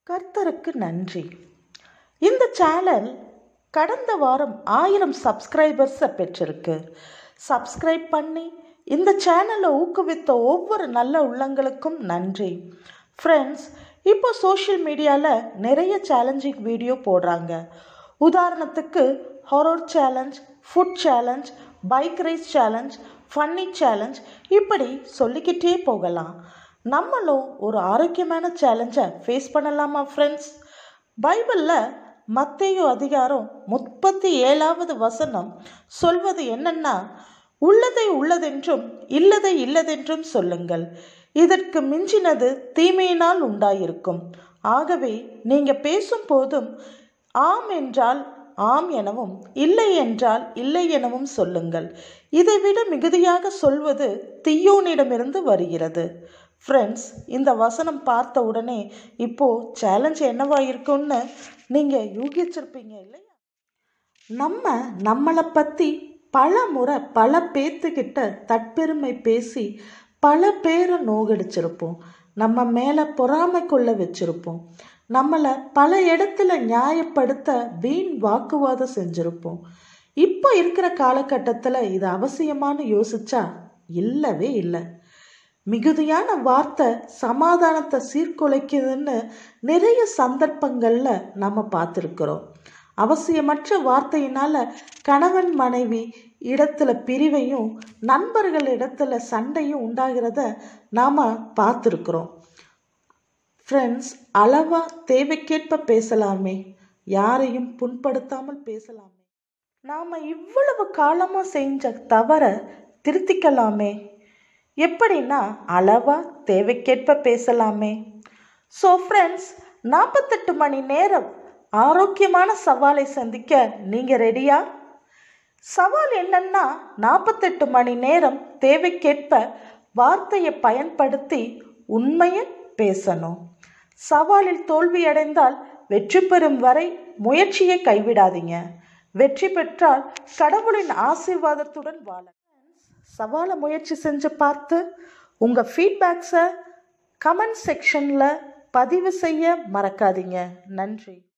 கர்த்தருக்கு நன்றி இந்த சேனல் கடந்த வாரம் ஆயிரம் சப்ஸ்கிரைபர்ஸை பெற்றிருக்கு சப்ஸ்கிரைப் பண்ணி இந்த சேனலை ஊக்குவித்த ஒவ்வொரு நல்ல உள்ளங்களுக்கும் நன்றி ஃப்ரெண்ட்ஸ் இப்போ சோஷியல் மீடியாவில் நிறைய சேலஞ்சிங் வீடியோ போடுறாங்க உதாரணத்துக்கு horror challenge food challenge bike race challenge funny challenge இப்படி சொல்லிக்கிட்டே போகலாம் நம்மளும் ஒரு ஆரோக்கியமான சேலஞ்சை ஃபேஸ் பண்ணலாமா ஃப்ரெண்ட்ஸ் பைபிளில் மத்தேயு அதிகாரம் முப்பத்தி ஏழாவது வசனம் சொல்வது என்னன்னா உள்ளதை உள்ளதென்றும் இல்லதை இல்லதென்றும் சொல்லுங்கள் இதற்கு மிஞ்சினது தீமையினால் உண்டாயிருக்கும் ஆகவே நீங்க பேசும் போதும் ஆம் என்றால் ஆம் எனவும் இல்லை என்றால் இல்லை எனவும் சொல்லுங்கள் இதைவிட மிகுதியாக சொல்வது தீயோனிடமிருந்து வருகிறது ஃப்ரெண்ட்ஸ் இந்த வசனம் பார்த்த உடனே இப்போ சேலஞ்ச் என்னவா இருக்கும்னு நீங்கள் யூகிச்சிருப்பீங்க இல்லையா நம்ம நம்மளை பற்றி பல முறை பல பேத்துக்கிட்ட தற்பெருமை பேசி பல பேரை நோகடிச்சிருப்போம் நம்ம மேலே பொறாமை கொள்ள வச்சிருப்போம் நம்மளை பல இடத்துல நியாயப்படுத்த வீண் வாக்குவாதம் செஞ்சுருப்போம் இப்போ இருக்கிற காலகட்டத்தில் இது அவசியமானு யோசிச்சா இல்லவே இல்லை மிகுதியான வார்த்தை சமாதானத்தை சீர்குலைக்குதுன்னு நிறைய சந்தர்ப்பங்களில் நம்ம பார்த்துருக்குறோம் அவசியமற்ற வார்த்தையினால் கணவன் மனைவி இடத்துல பிரிவையும் நண்பர்கள் இடத்துல சண்டையும் உண்டாகிறத நாம் பார்த்துருக்குறோம் ஃப்ரெண்ட்ஸ் அளவாக தேவைக்கேற்ப பேசலாமே யாரையும் புண்படுத்தாமல் பேசலாமே நாம் இவ்வளவு காலமாக செஞ்ச தவறை திருத்திக்கலாமே எப்படின்னா அளவாக தேவைக்கேற்ப பேசலாமே ஸோ ஃப்ரெண்ட்ஸ் நாற்பத்தெட்டு மணி நேரம் ஆரோக்கியமான சவாலை சந்திக்க நீங்கள் ரெடியா சவால் என்னன்னா நாற்பத்தெட்டு மணி நேரம் தேவைக்கேற்ப வார்த்தையை பயன்படுத்தி உண்மையை பேசணும் சவாலில் தோல்வியடைந்தால் வெற்றி பெறும் வரை முயற்சியை கைவிடாதீங்க வெற்றி பெற்றால் கடவுளின் ஆசீர்வாதத்துடன் வாழ சவாலை முயற்சி செஞ்சு பார்த்து உங்கள் ஃபீட்பேக்ஸை கமெண்ட் செக்ஷனில் பதிவு செய்ய மறக்காதீங்க நன்றி